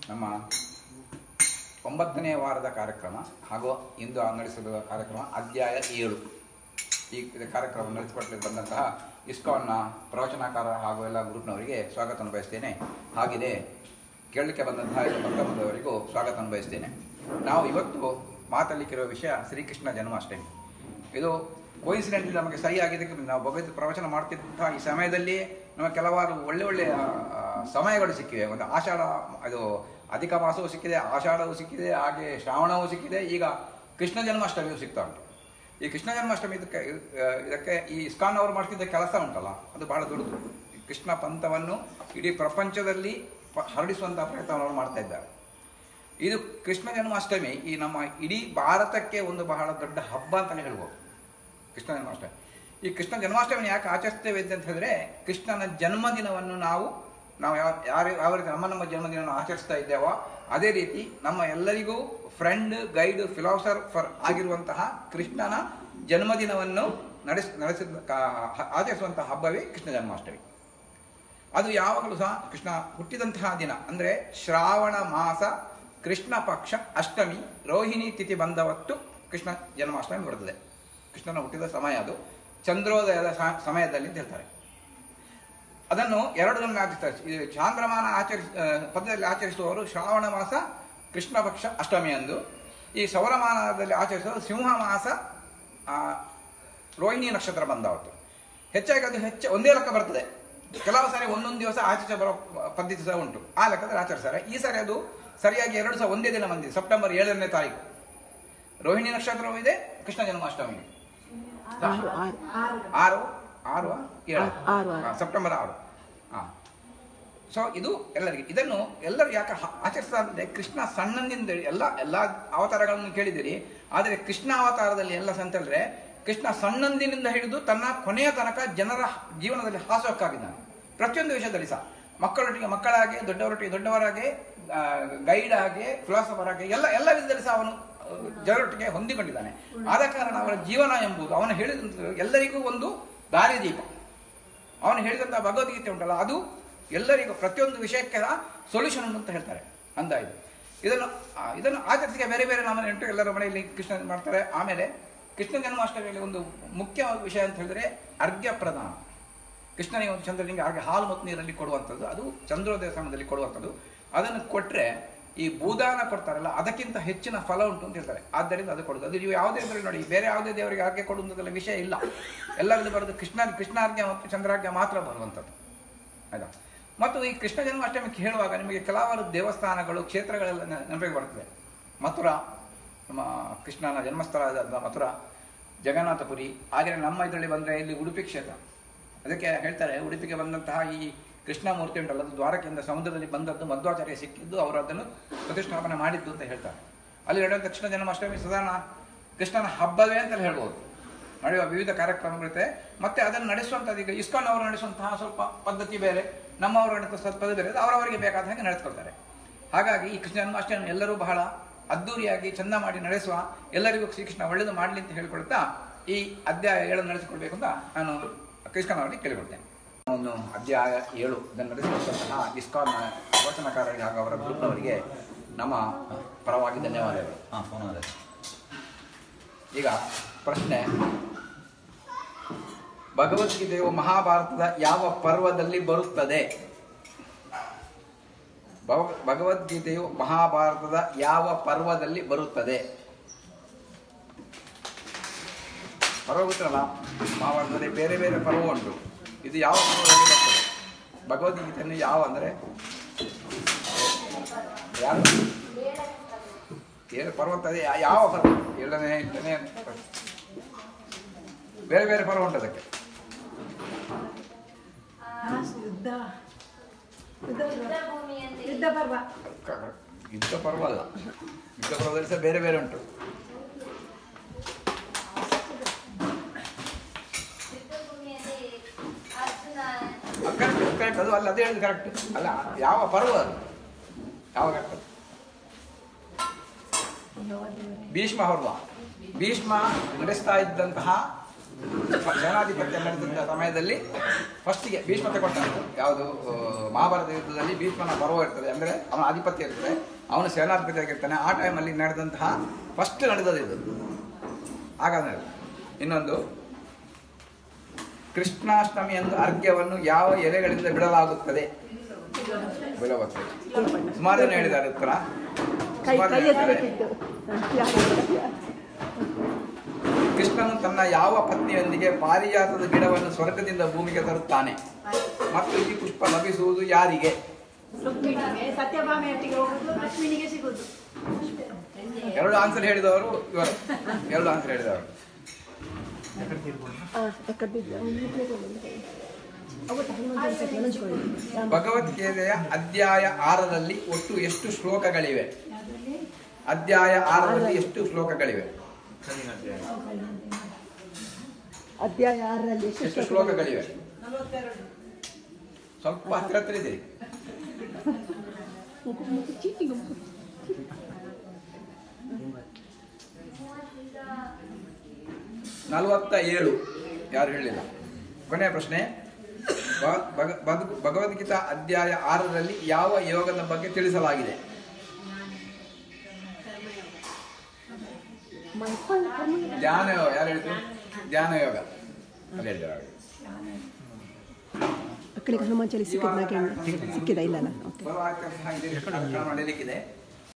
ನಮ್ಮ ಒಂಬತ್ತನೇ ವಾರದ ಕಾರ್ಯಕ್ರಮ ಹಾಗೂ ಇಂದು ನಡೆಸಿರುವ ಕಾರ್ಯಕ್ರಮ ಅಧ್ಯಾಯ ಏಳು ಈ ಇದು ಕಾರ್ಯಕ್ರಮ ನಡೆಸಿಕೊಟ್ಟಲಿಕ್ಕೆ ಬಂದಂತಹ ಇಸ್ಕಾನ್ನ ಪ್ರವಚನಕಾರ ಹಾಗೂ ಎಲ್ಲ ಗ್ರೂಪ್ನವರಿಗೆ ಸ್ವಾಗತ ಬಯಸ್ತೇನೆ ಹಾಗೆಯೇ ಕೇಳಲಿಕ್ಕೆ ಬಂದಂತಹ ಎಲ್ಲ ಭಕ್ತ ಬಂದವರಿಗೂ ಸ್ವಾಗತ ಬಯಸ್ತೇನೆ ನಾವು ಇವತ್ತು ಮಾತಾಡಲಿಕ್ಕಿರುವ ವಿಷಯ ಶ್ರೀಕೃಷ್ಣ ಜನ್ಮಾಷ್ಟಮಿ ಇದು ಕೋಯಿನ್ಸಿಡೆಂಟ್ಲಿ ನಮಗೆ ಸರಿಯಾಗಿದ್ದಕ್ಕೆ ನಾವು ಭಗವದ್ ಪ್ರವಚನ ಮಾಡ್ತಿದ್ದಂತಹ ಈ ಸಮಯದಲ್ಲಿ ನಮಗೆ ಕೆಲವಾರು ಒಳ್ಳೆ ಒಳ್ಳೆಯ ಆ, ಸಮಯಗಳು ಸಿಕ್ಕಿವೆ ಒಂದು ಆಷಾಢ ಅದು ಅಧಿಕ ಮಾಸವೂ ಸಿಕ್ಕಿದೆ ಆಷಾಢವೂ ಸಿಕ್ಕಿದೆ ಹಾಗೆ ಶ್ರಾವಣವೂ ಸಿಕ್ಕಿದೆ ಈಗ ಕೃಷ್ಣ ಜನ್ಮಾಷ್ಟಮಿಯೂ ಸಿಗ್ತಾ ಉಂಟು ಈ ಕೃಷ್ಣ ಜನ್ಮಾಷ್ಟಮಿ ಇದಕ್ಕೆ ಆ, ಇದಕ್ಕೆ ಈ ಇಸ್ಕಾನ್ ಅವರು ಮಾಡ್ತಿದ್ದ ಕೆಲಸ ಉಂಟಲ್ಲ ಅದು ಬಹಳ ದೊಡ್ಡದು ಈ ಕೃಷ್ಣ ಪಂಥವನ್ನು ಇಡೀ ಪ್ರಪಂಚದಲ್ಲಿ ಪ- ಹರಡಿಸುವಂತಹ ಪ್ರಯತ್ನವನ್ನು ಅವರು ಮಾಡ್ತಾ ಇದ್ದಾರೆ ಇದು ಕೃಷ್ಣ ಜನ್ಮಾಷ್ಟಮಿ ಈ ನಮ್ಮ ಇಡೀ ಭಾರತಕ್ಕೆ ಒಂದು ಬಹಳ ದೊಡ್ಡ ಹಬ್ಬ ಅಂತಲೇ ಹೇಳ್ಬೋದು ಕೃಷ್ಣ ಜನ್ಮಾಷ್ಟಮಿ ಈ ಕೃಷ್ಣ ಜನ್ಮಾಷ್ಟಮಿ ಯಾಕೆ ಆಚರಿಸ್ತೇವೆ ಅಂತ ಹೇಳಿದ್ರೆ ಕೃಷ್ಣನ ಜನ್ಮದಿನವನ್ನು ನಾವು ನಾವು ಯಾವ ಯಾರು ಯಾವ ರೀತಿ ನಮ್ಮ ನಮ್ಮ ಜನ್ಮದಿನವನ್ನು ಆಚರಿಸ್ತಾ ಇದ್ದೇವೋ ಅದೇ ರೀತಿ ನಮ್ಮ ಎಲ್ಲರಿಗೂ ಫ್ರೆಂಡ್ ಗೈಡ್ ಫಿಲಾಸಫರ್ ಫರ್ ಆಗಿರುವಂತಹ ಕೃಷ್ಣನ ಜನ್ಮದಿನವನ್ನು ನಡೆಸ್ ನಡೆಸಿದ ಕಾ- ಆಚರಿಸುವಂತಹ ಹಬ್ಬವೇ ಕೃಷ್ಣ ಜನ್ಮಾಷ್ಟಮಿ ಅದು ಯಾವಾಗಲೂ ಸಹ ಕೃಷ್ಣ ಹುಟ್ಟಿದಂತಹ ದಿನ ಅಂದರೆ ಶ್ರಾವಣ ಮಾಸ ಕೃಷ್ಣ ಪಕ್ಷ ಅಷ್ಟಮಿ ರೋಹಿಣಿ ತಿಥಿ ಬಂದವತ್ತು ಕೃಷ್ಣ ಜನ್ಮಾಷ್ಟಮಿ ಬರುತ್ತದೆ ಕೃಷ್ಣನ ಹುಟ್ಟಿದ ಸಮಯ ಅದು ಚಂದ್ರೋದಯದ ಸ- ಸಮಯದಲ್ಲಿ ಅಂತ ಹೇಳ್ತಾರೆ ಅದನ್ನು ಎರಡು ದಿನ ಆಚರಿಸ್ತಾರೆ ಇದು ಚಾಂದ್ರಮಾನ ಆಚರಿಸ ಆ, ಪದದಲ್ಲಿ ಆಚರಿಸುವವರು ಶ್ರಾವಣ ಮಾಸ ಕೃಷ್ಣ ಪಕ್ಷ ಅಷ್ಟಮಿ ಅಂದು ಈ ಸೌರಮಾನದಲ್ಲಿ ಆಚರಿಸುವ ಸಿಂಹ ಮಾಸ ಆ, ರೋಹಿಣಿ ನಕ್ಷತ್ರ ಬಂದವತ್ತು ಹೆಚ್ಚಾಗಿ ಅದು ಹೆಚ್ಚು ಒಂದೇ ಲೆಕ್ಕ ಬರ್ತದೆ ಕೆಲವು ಸಾರಿ ಒಂದೊಂದು ದಿವಸ ಆಚರಿಸ ಬರೋ ಪದ್ಧತಿ ಸಹ ಉಂಟು ಆ ಲೆಕ್ಕದಲ್ಲಿ ಆಚರಿಸ್ತಾರೆ ಈ ಸಾರಿ ಅದು ಸರಿಯಾಗಿ ಎರಡು ಸಹ ಒಂದೇ ದಿನ ಬಂದಿದೆ ಸೆಪ್ಟೆಂಬರ್ ಏಳನೇ ತಾರೀಕು ರೋಹಿಣಿ ನಕ್ಷತ್ರವೂ ಇದೆ ಕೃಷ್ಣ ಜನ್ಮಾಷ್ಟಮಿ ಇದೆ. ಆರು ಆರು ಆರು ಆರು ಏಳು ಆರು, ಆರು. ಹಾ, ಸೆಪ್ಟೆಂಬರ್ ಆರು ಹಾಂ ಸೊ ಇದು ಎಲ್ಲರಿಗೆ ಇದನ್ನು ಎಲ್ಲರೂ ಯಾಕೆ ಹ- ಆಚರಿಸ್ತಾ ಅಂದರೆ ಕೃಷ್ಣ ಸಣ್ಣನಿಂದ ಎಲ್ಲ ಎಲ್ಲ ಅವತಾರಗಳನ್ನು ಕೇಳಿದಿರಿ ಆದರೆ ಕೃಷ್ಣ ಅವತಾರದಲ್ಲಿ ಎಲ್ಲ ಸಂತಂದ್ರೆ ಕೃಷ್ಣ ಸಣ್ಣಂದಿನಿಂದ ಹಿಡಿದು ತನ್ನ ಕೊನೆಯ ತನಕ ಜನರ ಜೀವನದಲ್ಲಿ ಹಾಸೋಕ್ಕಾಗಿದ್ದಾನೆ ಪ್ರತಿಯೊಂದು ವಿಷಯದಲ್ಲಿ ಸಹ ಮಕ್ಕಳೊಟ್ಟಿಗೆ ಮಕ್ಕಳಾಗೆ ದೊಡ್ಡವರೊಟ್ಟಿಗೆ ದೊಡ್ಡವರಾಗೆ ಗೈಡ್ ಆಗಿ ಫಿಲಾಸಫರ್ ಆಗಿ ಎಲ್ಲ ಎಲ್ಲ ವಿಧದಲ್ಲಿ ಸಹ ಅವನು ಆ, ಜನರೊಟ್ಟಿಗೆ ಹೊಂದಿಕೊಂಡಿದ್ದಾನೆ ಆದ ಕಾರಣ ಅವನ ಜೀವನ ಎಂಬುದು ಅವನು ಹೇಳಿದಂಥ ಎಲ್ಲರಿಗೂ ಒಂದು ದಾರಿದೀಪ ಅವನು ಹೇಳಿದಂಥ ಭಗವದ್ಗೀತೆ ಉಂಟಲ್ಲ ಅದು ಎಲ್ಲರಿಗೂ ಪ್ರತಿಯೊಂದು ವಿಷಯಕ್ಕೆ ಸೊಲ್ಯೂಷನ್ ಉಂಟು ಅಂತ ಹೇಳ್ತಾರೆ ಅಂದ ಇದು ಇದನ್ನು ಆ, ಇದನ್ನು ಆಚರಿಸಿಗೆ ಬೇರೆ ಬೇರೆ ನಮ್ಮ ನೆಂಟು ಎಲ್ಲರ ಮನೆಯಲ್ಲಿ ಕೃಷ್ಣ ಮಾಡ್ತಾರೆ ಆಮೇಲೆ ಕೃಷ್ಣ ಜನ್ಮಾಷ್ಟಮಿಯಲ್ಲಿ ಒಂದು ಮುಖ್ಯ ವಿಷಯ ಅಂತ ಹೇಳಿದ್ರೆ ಅರ್ಘ್ಯ ಪ್ರದಾನ ಕೃಷ್ಣನಿಗೆ ಒಂದು ಚಂದ್ರನಿಗೆ ಹಾಗೆ ಹಾಲು ಮತ್ತು ನೀರಲ್ಲಿ ಕೊಡುವಂಥದ್ದು ಅದು ಚಂದ್ರೋದಯ ಸಮಯದಲ್ಲಿ ಕೊಡುವಂಥದ್ದು ಅದನ್ನು ಕೊಟ್ಟರೆ ಈ ಭೂದಾನ ಕೊಡ್ತಾರಲ್ಲ ಅದಕ್ಕಿಂತ ಹೆಚ್ಚಿನ ಫಲ ಉಂಟು ಅಂತ ಹೇಳ್ತಾರೆ ಆದ್ದರಿಂದ ಅದು ಕೊಡೋದು ಅದು ನೀವು ಯಾವುದೇ ದೇವರಿಗೆ ನೋಡಿ ಬೇರೆ ಯಾವುದೇ ದೇವರಿಗೆ ಆರ್ಗೆ ಕೊಡುವಂಥದ್ದೆಲ್ಲ ವಿಷಯ ಇಲ್ಲ ಎಲ್ಲರಿಗೂ ಬರೋದು ಕೃಷ್ಣ ಕೃಷ್ಣಾರ್ಘ್ಯ ಮತ್ತು ಚಂದ್ರಾರ್ಘ್ಯ ಮಾತ್ರ ಬರುವಂಥದ್ದು ಆಯ್ತಾ ಮತ್ತು ಈ ಕೃಷ್ಣ ಜನ್ಮಾಷ್ಟಮಿಗೆ ಹೇಳುವಾಗ ನಿಮಗೆ ಕೆಲವಾರು ದೇವಸ್ಥಾನಗಳು ಕ್ಷೇತ್ರಗಳೆಲ್ಲ ನೆ- ನೆನಪಿಗೆ ಬರ್ತದೆ ಮಥುರಾ ನಮ್ಮ ಕೃಷ್ಣನ ಜನ್ಮಸ್ಥಳದ ಮಥುರಾ ಜಗನ್ನಾಥಪುರಿ ಹಾಗೆಯೇ ನಮ್ಮ ಇದರಲ್ಲಿ ಬಂದರೆ ಇಲ್ಲಿ ಉಡುಪಿ ಕ್ಷೇತ್ರ ಅದಕ್ಕೆ ಹೇಳ್ತಾರೆ ಉಡುಪಿಗೆ ಬಂದಂತಹ ಈ ಕೃಷ್ಣ ಮೂರ್ತಿ ಉಂಟಲ್ಲ ಅದು ದ್ವಾರಕೆಯಿಂದ ಸಮುದ್ರದಲ್ಲಿ ಬಂದದ್ದು ಮಧ್ವಾಚಾರ್ಯ ಸಿಕ್ಕಿದ್ದು ಅವರು ಅದನ್ನು ಪ್ರತಿಷ್ಠಾಪನೆ ಮಾಡಿದ್ದು ಅಂತ ಹೇಳ್ತಾರೆ ಅಲ್ಲಿ ನಡೆಯುವಂಥ ಕೃಷ್ಣ ಜನ್ಮಾಷ್ಟಮಿ ಸಾಧಾರಣ ಕೃಷ್ಣನ ಹಬ್ಬವೇ ಅಂತಲೇ ಹೇಳ್ಬೋದು ನಡೆಯುವ ವಿವಿಧ ಕಾರ್ಯಕ್ರಮಗಳಿರುತ್ತೆ ಮತ್ತೆ ಅದನ್ನು ನಡೆಸುವಂಥದ್ದು ಈಗ ಇಸ್ಕಾನ್ ಅವರು ನಡೆಸುವಂತಹ ಸ್ವಲ್ಪ ಪದ್ಧತಿ ಬೇರೆ ನಮ್ಮವರು ನಡೆಸುವ ಸ್ವಲ್ಪ ಪದ್ಧತಿ ಬೇರೆ ಅದು ಅವರವರಿಗೆ ಬೇಕಾದ ಹಾಗೆ ನಡೆಸ್ಕೊಳ್ತಾರೆ ಹಾಗಾಗಿ ಈ ಕೃಷ್ಣ ಜನ್ಮಾಷ್ಟಮಿ ಎಲ್ಲರೂ ಬಹಳ ಅದ್ದೂರಿಯಾಗಿ ಚಂದ ಮಾಡಿ ನಡೆಸುವ ಎಲ್ಲರಿಗೂ ಶ್ರೀಕೃಷ್ಣ ಒಳ್ಳೆಯದು ಮಾಡಲಿ ಅಂತ ಹೇಳ್ಕೊಳ್ತಾ ಈ ಅಧ್ಯಾಯ ಏಳು ನಡೆಸಿಕೊಳ್ಬೇಕು ಅಂತ ನಾನು ಕೃಷ್ಣನವರಿಗೆ ಕೇಳಿಕೊಳ್ತೇನೆ ಒಂದು ಅಧ್ಯಾಯ ಏಳು ಇದನ್ನು ನಡೆಸಿಕೊಟ್ಟಂತಹ ಇಸ್ಕಾನ್ ವಚನಕಾರರಿಗೆ ಹಾಗೂ ಅವರ ಗ್ರೂಪ್ನವರಿಗೆ ನಮ್ಮ ಪರವಾಗಿ ಧನ್ಯವಾದಗಳು ಹಾಂ ಫೋನ್ ಅದೇ ಈಗ ಪ್ರಶ್ನೆ ಭಗವದ್ಗೀತೆಯು ಮಹಾಭಾರತದ ಯಾವ ಪರ್ವದಲ್ಲಿ ಬರುತ್ತದೆ ಭವ- ಭಗವದ್ಗೀತೆಯು ಮಹಾಭಾರತದ ಯಾವ ಪರ್ವದಲ್ಲಿ ಬರುತ್ತದೆ ಪರ್ವ ಗೊತ್ತಲ್ಲ ಮಹಾಭಾರತದಲ್ಲಿ ಬೇರೆ ಬೇರೆ ಪರ್ವ ಉಂಟು ಇದು ಯಾವ ಪರ್ವದಲ್ಲಿ ಬರ್ತದೆ ಭಗವದ್ಗೀತೆಯನ್ನು ಯಾವ ಅಂದರೆ ಯಾರು ಏಳು ಪರ್ವತ ಅದೇ ಯಾ- ಯಾವ ಪರ್ವ ಏಳನೇ ಎಂಟನೇ ಬೇರೆ ಬೇರೆ ಪರ್ವ ಉಂಟು ಅದಕ್ಕೆ ಯುದ್ಧ ಯುದ್ಧ ಯುದ್ಧ ಪರ್ವ ಕ- ಯುದ್ಧ ಪರ್ವ ಅಲ್ಲ ಯುದ್ಧ ಪರ್ವದಲ್ಲಿ ಸಹ ಬೇರೆ ಬೇರೆ ಉಂಟು ಕರೆಕ್ಟ್ ಕರೆಕ್ಟ್ ಅದು ಅಲ್ಲ ಅದೇ ಹೇಳಿದ್ದು ಕರೆಕ್ಟ್ ಅಲ್ಲ ಯಾವ ಪರ್ವ ಅದು ಯಾವ ಕರೆಕ್ಟ್ ಭೀಷ್ಮ ಪರ್ವ ಭೀಷ್ಮ ನಡೆಸ್ತಾ ಇದ್ದಂತಹ ಸೇನಾಧಿಪತ್ಯ ನಡೆದಿದ್ದ ಸಮಯದಲ್ಲಿ ಫಸ್ಟಿಗೆ ಭೀಷ್ಮ ತಗೊಂಡ ಯಾವುದು ಆ, ಮಹಾಭಾರತ ಯುದ್ಧದಲ್ಲಿ ಭೀಷ್ಮನ ಪರ್ವ ಇರ್ತದೆ ಅಂದರೆ ಅವನ ಆಧಿಪತ್ಯ ಇರ್ತದೆ ಅವನು ಸೇನಾಧಿಪತಿ ಆಗಿರ್ತಾನೆ ಆ ಟೈಮಲ್ಲಿ ನಡೆದಂತಹ ಫಸ್ಟ್ ನಡೆದದ್ದು ಇದು ಹಾಗಾದ್ರೆ ಇನ್ನೊಂದು ಕೃಷ್ಣಾಷ್ಟಮಿ ಎಂದು ಅರ್ಘ್ಯವನ್ನು ಯಾವ ಎಲೆಗಳಿಂದ ಬಿಡಲಾಗುತ್ತದೆ ಬಿಡಬಹುದು ಸುಮಾರು ಜನ ಹೇಳಿದ್ದಾರೆ ಉತ್ತರ ಕೈ ಸುಮಾರು ಕೈ ಜನ ಹೇಳಿದ್ದಾರೆ. ಎತ್ತಬೇಕಿತ್ತು ಯಾರು? ಕೃಷ್ಣನು ತನ್ನ ಯಾವ ಪತ್ನಿಯೊಂದಿಗೆ ಪಾರಿಜಾತದ ಗಿಡವನ್ನು ಸ್ವರ್ಗದಿಂದ ಭೂಮಿಗೆ ತರುತ್ತಾನೆ ಮತ್ತು ಈ ಪುಷ್ಪ ಲಭಿಸುವುದು ಯಾರಿಗೆ ರುಕ್ಮಿಣಿಗೆ ಸತ್ಯಭಾಮೆಯೊಟ್ಟಿಗೆ ಹೋಗುದು ಲಕ್ಷ್ಮೀನಿಗೆ ಸಿಗುದು ಎರಡು ಆನ್ಸರ್ ಹೇಳಿದವರು ಇವರು ಎರಡು ಆನ್ಸರ್ ಹೇಳಿದವರು ಆ, ಎಕ್ಕಡ್ದಿದ್ದು. ಅವ್ನು ಇಟ್ಲೇ ಕೊಡು. ಅವತ್ತು ಹನುಮಂತನ ಕಥೆ ನೆನೆಸ್ಕೊಳ್ಳಿ. ರಾಮ. ಭಗವದ್ಗೀತೆಯ ಅಧ್ಯಾಯ ಆರರಲ್ಲಿ ಒಟ್ಟು ಎಷ್ಟು ಶ್ಲೋಕಗಳಿವೆ ಅಧ್ಯಾಯ ಆರರಲ್ಲಿ ಎಷ್ಟು ಶ್ಲೋಕಗಳಿವೆ ಅಧ್ಯಾಯ ಆರರಲ್ಲಿ ಎಷ್ಟು ಎಷ್ಟು ಶ್ಲೋಕಗಳಿವೆ ಸ್ವಲ್ಪ ಹತ್ತಿರ ಹತ್ತಿರ ಇದೆ ಚೀಟಿಗೆ ನಲವತ್ತ ಏಳು ಯಾರು ಹೇಳಿಲ್ಲ ಕೊನೆಯ ಪ್ರಶ್ನೆ ಭ- ಭಗ- ಭಗ- ಭಗವದ್ಗೀತಾ ಅಧ್ಯಾಯ ಆರರಲ್ಲಿ ಯಾವ ಯೋಗದ ಬಗ್ಗೆ ತಿಳಿಸಲಾಗಿದೆ ಧ್ಯಾನ ಯೋಗ ಯಾರು ಹೇಳಿದ್ರು ಧ್ಯಾನ ಯೋಗ ಅಲ್ಲಿ ಹೇಳಿದ್ದಾರೆ ಮಕ್ಕಳಿಗೆ ಹನುಮಾನ್ ಚಾಲಿ ಸಿಕ್ಕಿದ ಸಿಕ್ಕಿದ ಇಲ್ಲ ಅಲ್ಲ ಓಕೆ ಬರುವಾಗ ಸಹ ಇದೇ ಕಾರ್ಯಕ್ರಮ ನಡೆಯಲಿಕ್ಕಿದೆ